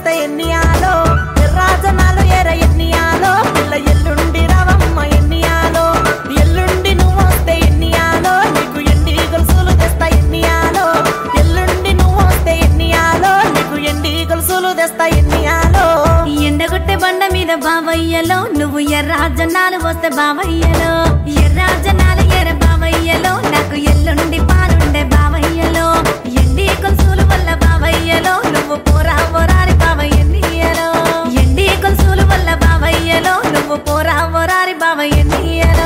వస్తే ఎన్నియాలో ఎర్రాజనాలు ఎర ఎన్నియాలో పిల్ల ఎల్లుండి రవమ్మ ఎన్నియాలో ఎల్లుండి నువ్వు వస్తే ఎన్నియాలో నీకు ఎండి గొలుసులు తెస్తా ఎన్నియాలో ఎల్లుండి నువ్వు వస్తే ఎన్నియాలో నీకు ఎండి గొలుసులు తెస్తా ఎన్నియాలో ఎండగొట్టె బండ మీద బావయ్యలో నువ్వు ఎర్రాజనాలు వస్తే బావయ్యలో ఎర్రాజనాలు ఎర్ర బావయ్యలో నాకు ఎల్లుండి పాలుండే బావయ్యలో ఎండి కొలుసులు వల్ల బావయ్యలో నువ్వు పోరా పోరారి బావయ్యలో ఎండి కొలుసులు వల్ల బావయ్యలో నువ్వు పోరా పోరారి బావయ్యలో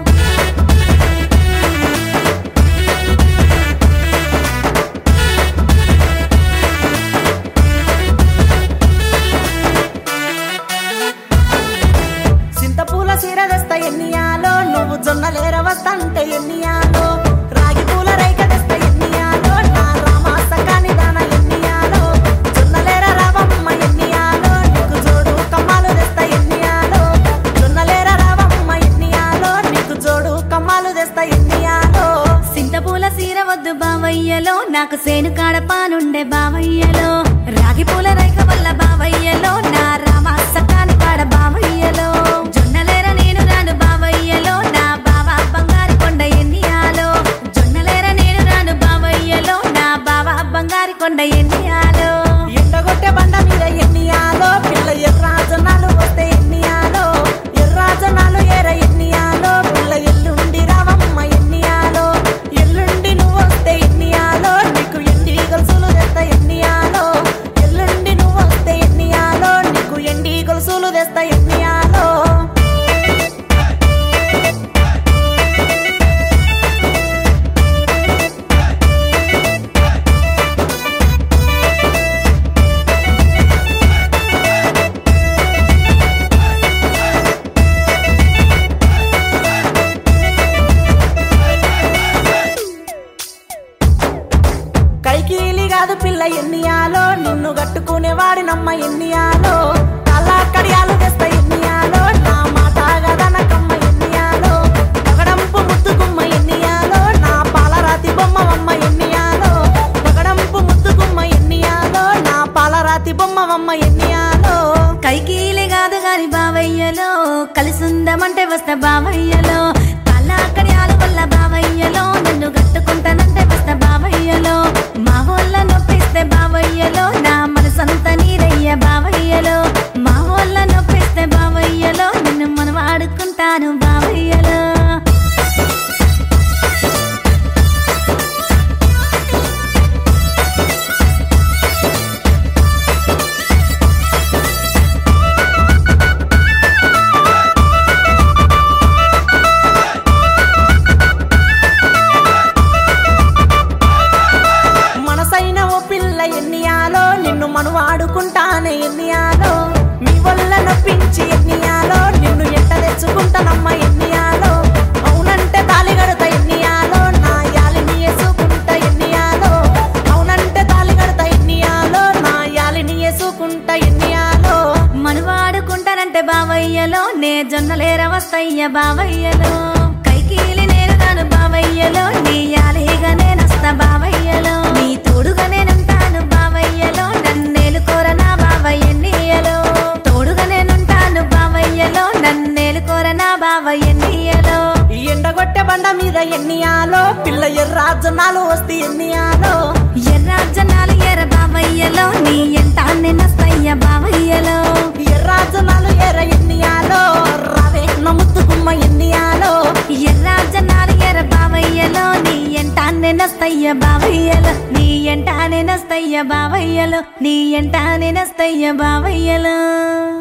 సింతపూల సీర తెస్తా ఎన్నియాలో నువ్వు జొన్నలేర వస్తంటే ఎన్నియాలో రాగి పూల రైక తెస్తా ఎన్నియాలో నా రామ సకాని దాన ఎన్నియాలో జొన్నలేర రావమ్మ ఎన్నియాలో నీకు జోడు కమ్మాలు తెస్తా ఎన్నియాలో జొన్నలేర రావమ్మ ఎన్నియాలో నీకు జోడు కమ్మాలు తెస్తా ఎన్నియాలో సింతపూల సీర వద్దు బావయ్యలో నాకు సేను కాడ పానుండే బావయ్యలో రాగి పూల రైక వల్ల బావయ్యలో నా రామ సకాని కాడ బావయ్యలో జొన్నలేర నేను రాను బావయ్యలో నా బావ బంగారు కొండ ఎన్నియాలో జొన్నలేర నేను రాను బావయ్యలో నా బావ బంగారు కొండ ఎన్నియాలో ఎండగొట్టె బండ మీద ఎన్నియాలో పిల్ల ఎర్రాజనాలు వస్తే ఎన్నియాలో ఎర్రాజనాలు ఎర ఎన్నియాలో పిల్ల ఎల్లుండి రావమ్మ ఎన్నియాలో ఎల్లుండి నువ్వు వస్తే ఎన్నియాలో నీకు ఎండి గొలుసులు తెస్తా ఎన్నియాలో ఎల్లుండి నువ్వు వస్తే ఎన్నియాలో నీకు ఎండి గొలుసులు తెస్తా ఎన్నియాలో కైకీలి కాదు పిల్ల ఎన్నియాలో నిన్ను కట్టుకునేవాడి నమ్మ ఎన్నియాలో కళ్ళ కడియాలు తెస్తా ఎన్నియాలో నా మాట గదనకమ్మ ఎన్నియాలో పగడంపు ముద్దుగుమ్మ ఎన్నియాలో నా పాలరాతి బొమ్మవమ్మ ఎన్నియాలో పగడంపు ముద్దుగుమ్మ ఎన్నియాలో నా పాలరాతి బొమ్మవమ్మ ఎన్నియాలో కైకీలే కాదు గాని బావయ్యలో కలిసుందమంటే వస్తా బావయ్యలో కళ్ళాకడియాల వల్ల బావయ్యలో నన్ను కట్టుకుంటానంటే వస్తా బావయ్యలో మా వాళ్ళ నొప్పిస్తే బావయ్యలో నా మనసంతా నీరయ్య బావయ్యలో మా వాళ్ళ నొప్పిస్తే బావయ్యలో నిన్ను మనం ఆడుకుంటాను బావయ్యలో మనసైన ఓ పిల్ల ఎన్నియాలో నిన్ను మను ఆడుకుంటానే ఎన్నియాలో మీ వల్ల నొప్పించి ఎన్నియాలో నిన్ను ఎంట తెచ్చుకుంటానమ్మ ఎన్నియాలో అవునంటే తాళి కడతా ఎన్నియాలో నా యాలిని వేసుకుంటా ఎన్నియాలో అవునంటే తాళి కడతా ఎన్నియాలో నా యాలిని వేసుకుంటా ఎన్నియాలో మనవాడుకుంటానంటే బావయ్యలో నే జొన్నలేర వస్తయ్య బావయ్యలో కైకీలి నేను రాను బావయ్యలో నీ యాలిగా నేనొస్తా బావయ్యలో నీ తోడుగా నేనుంటాను బావయ్యలో నన్నేలుకోర నా బావయ్యలో తోడుగా నేనుంటాను బావయ్యలో నన్నేలుకోర నా బావయ్యలో ఈ ఎండగొట్టె బండ మీద ఎన్నియాలో పిల్ల ఎర్రాజనాలు వస్తే ఎన్నియాలో ఎర్రాజనాలు ఎర్ర బావయ్యలో నీ ఎంట నేనొస్తయ్య బావయ్యలో ఎర్రాజనాలు ఎర్ర ఎన్నియాలో రావే నమ్ముతుకుమ్మ ఎన్నియాలో ఎర్రాజనాలు ఎర్ర బావయ్యలో నీ ఎంట నేనొస్తయ్య బావయ్యలో నీ ఎంట నేనొస్తయ్య బావయ్యలో నీ ఎంట నేనొస్తయ్య బావయ్యలో